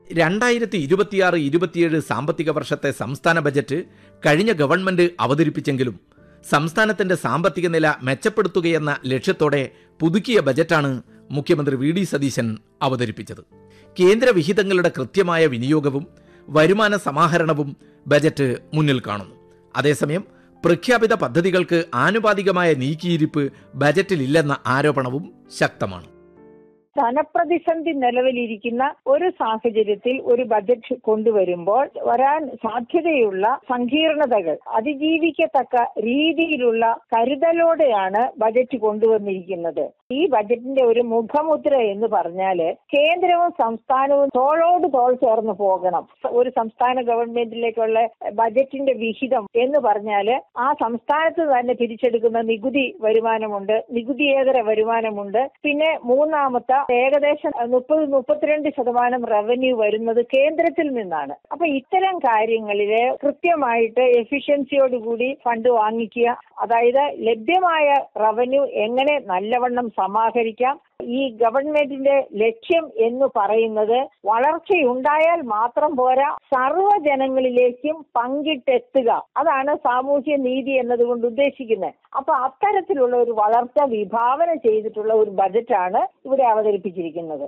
രണ്ടായിരത്തി ഇരുപത്തിയാറ് ഇരുപത്തിയേഴ് സാമ്പത്തിക വർഷത്തെ സംസ്ഥാന ബജറ്റ് കഴിഞ്ഞ ഗവൺമെന്റ് അവതരിപ്പിച്ചെങ്കിലും സംസ്ഥാനത്തിന്റെ സാമ്പത്തിക നില മെച്ചപ്പെടുത്തുകയെന്ന ലക്ഷ്യത്തോടെ പുതുക്കിയ ബജറ്റാണ് മുഖ്യമന്ത്രി വി ഡി സതീശൻ അവതരിപ്പിച്ചത് കേന്ദ്ര വിഹിതങ്ങളുടെ കൃത്യമായ വിനിയോഗവും വരുമാന സമാഹരണവും ബജറ്റ് മുന്നിൽ കാണുന്നു അതേസമയം പ്രഖ്യാപിത പദ്ധതികൾക്ക് ആനുപാതികമായ നീക്കിയിരിപ്പ് ബജറ്റിലില്ലെന്ന ആരോപണവും ശക്തമാണ് ധനപ്രതിസന്ധി നിലവിലിരിക്കുന്ന ഒരു സാഹചര്യത്തിൽ ഒരു ബജറ്റ് കൊണ്ടുവരുമ്പോൾ വരാൻ സാധ്യതയുള്ള സങ്കീർണതകൾ അതിജീവിക്കത്തക്ക രീതിയിലുള്ള കരുതലോടെയാണ് ബജറ്റ് കൊണ്ടുവന്നിരിക്കുന്നത് ഈ ബജറ്റിന്റെ ഒരു മുഖമുദ്ര എന്ന് പറഞ്ഞാല് കേന്ദ്രവും സംസ്ഥാനവും തോളോട് തോൾ ചേർന്ന് പോകണം ഒരു സംസ്ഥാന ഗവൺമെന്റിലേക്കുള്ള ബജറ്റിന്റെ വിഹിതം എന്ന് പറഞ്ഞാല് ആ സംസ്ഥാനത്ത് തന്നെ തിരിച്ചെടുക്കുന്ന നികുതി വരുമാനമുണ്ട് നികുതിയേതര വരുമാനമുണ്ട് പിന്നെ മൂന്നാമത്തെ ഏകദേശം മുപ്പത് മുപ്പത്തിരണ്ട് ശതമാനം റവന്യൂ വരുന്നത് കേന്ദ്രത്തിൽ നിന്നാണ് അപ്പൊ ഇത്തരം കാര്യങ്ങളില് കൃത്യമായിട്ട് എഫിഷ്യൻസിയോടുകൂടി ഫണ്ട് വാങ്ങിക്കുക അതായത് ലഭ്യമായ റവന്യൂ എങ്ങനെ നല്ലവണ്ണം സമാഹരിക്കാം ഈ ഗവൺമെന്റിന്റെ ലക്ഷ്യം എന്ന് പറയുന്നത് വളർച്ചയുണ്ടായാൽ മാത്രം പോരാ സർവ്വജനങ്ങളിലേക്കും പങ്കിട്ടെത്തുക അതാണ് സാമൂഹ്യ നീതി എന്നതുകൊണ്ട് ഉദ്ദേശിക്കുന്നത് അപ്പൊ അത്തരത്തിലുള്ള ഒരു വളർച്ച വിഭാവന ചെയ്തിട്ടുള്ള ഒരു ബജറ്റാണ് ഇവിടെ അവതരിപ്പിച്ചിരിക്കുന്നത്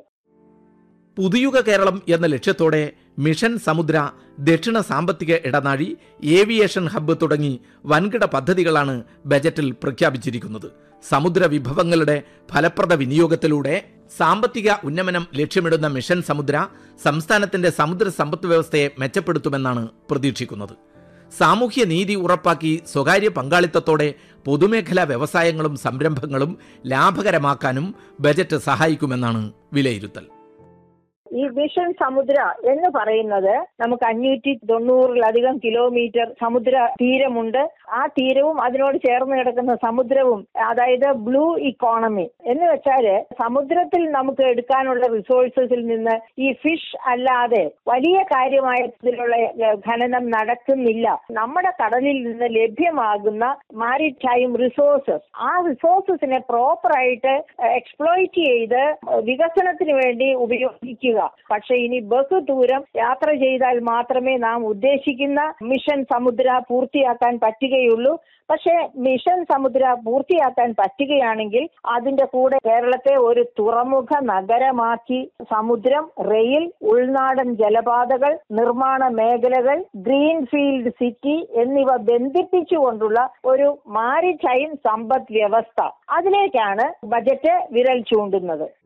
പുതുയുഗ കേരളം എന്ന ലക്ഷ്യത്തോടെ മിഷൻ സമുദ്ര ദക്ഷിണ സാമ്പത്തിക ഇടനാഴി ഏവിയേഷൻ ഹബ്ബ് തുടങ്ങി വൻകിട പദ്ധതികളാണ് ബജറ്റിൽ പ്രഖ്യാപിച്ചിരിക്കുന്നത് സമുദ്ര വിഭവങ്ങളുടെ ഫലപ്രദ വിനിയോഗത്തിലൂടെ സാമ്പത്തിക ഉന്നമനം ലക്ഷ്യമിടുന്ന മിഷൻ സമുദ്ര സംസ്ഥാനത്തിന്റെ സമുദ്ര സമ്പദ് വ്യവസ്ഥയെ മെച്ചപ്പെടുത്തുമെന്നാണ് പ്രതീക്ഷിക്കുന്നത് സാമൂഹ്യ നീതി ഉറപ്പാക്കി സ്വകാര്യ പങ്കാളിത്തത്തോടെ പൊതുമേഖലാ വ്യവസായങ്ങളും സംരംഭങ്ങളും ലാഭകരമാക്കാനും ബജറ്റ് സഹായിക്കുമെന്നാണ് വിലയിരുത്തൽ ഈ വിഷൻ സമുദ്ര എന്ന് പറയുന്നത് നമുക്ക് അഞ്ഞൂറ്റി തൊണ്ണൂറിലധികം കിലോമീറ്റർ സമുദ്ര തീരമുണ്ട് ആ തീരവും അതിനോട് ചേർന്ന് കിടക്കുന്ന സമുദ്രവും അതായത് ബ്ലൂ ഇക്കോണമി എന്ന് വെച്ചാല് സമുദ്രത്തിൽ നമുക്ക് എടുക്കാനുള്ള റിസോഴ്സസിൽ നിന്ന് ഈ ഫിഷ് അല്ലാതെ വലിയ കാര്യമായ ഇതിലുള്ള ഖനനം നടക്കുന്നില്ല നമ്മുടെ കടലിൽ നിന്ന് ലഭ്യമാകുന്ന മാരിടൈം റിസോഴ്സസ് ആ റിസോഴ്സസിനെ പ്രോപ്പറായിട്ട് എക്സ്പ്ലോയിറ്റ് ചെയ്ത് വികസനത്തിന് വേണ്ടി ഉപയോഗിക്കുക പക്ഷെ ഇനി ബഹുദൂരം യാത്ര ചെയ്താൽ മാത്രമേ നാം ഉദ്ദേശിക്കുന്ന മിഷൻ സമുദ്ര പൂർത്തിയാക്കാൻ പറ്റുകയുള്ളൂ പക്ഷേ മിഷൻ സമുദ്ര പൂർത്തിയാക്കാൻ പറ്റുകയാണെങ്കിൽ അതിന്റെ കൂടെ കേരളത്തെ ഒരു തുറമുഖ നഗരമാക്കി സമുദ്രം റെയിൽ ഉൾനാടൻ ജലപാതകൾ നിർമ്മാണ മേഖലകൾ ഗ്രീൻഫീൽഡ് സിറ്റി എന്നിവ ബന്ധിപ്പിച്ചുകൊണ്ടുള്ള ഒരു മാരിടൈം സമ്പദ് വ്യവസ്ഥ അതിലേക്കാണ് ബജറ്റ് വിരൽ ചൂണ്ടുന്നത്